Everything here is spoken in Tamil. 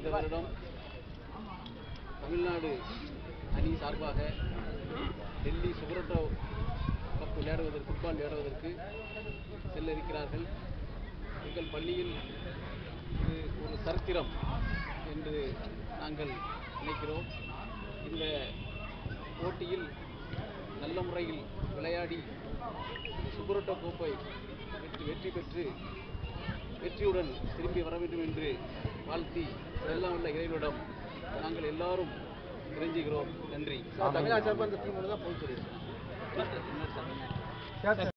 இந்த வருடம் தமிழ்நாடு அணி சார்பாக டெல்லி சுப்ரட்டோ கப் விளையாடுவதற்கு ஃபுட்பால் விளையாடுவதற்கு செல்ல இருக்கிறார்கள் எங்கள் பள்ளியில் இது ஒரு சரித்திரம் என்று நாங்கள் நினைக்கிறோம் இந்த போட்டியில் நல்ல முறையில் விளையாடி சுப்ரட்டோ கோப்பை வெற்றி வெற்றி பெற்று வெற்றியுடன் திரும்பி வர வேண்டும் என்று வாழ்த்தி எல்லாம் உள்ள இறைவனிடம் நாங்கள் எல்லாரும் இறைஞ்சுகிறோம் நன்றி தமிழ்நாடு சார்பாக இந்த டீம் தான் போய் சொல்லியிருக்கேன்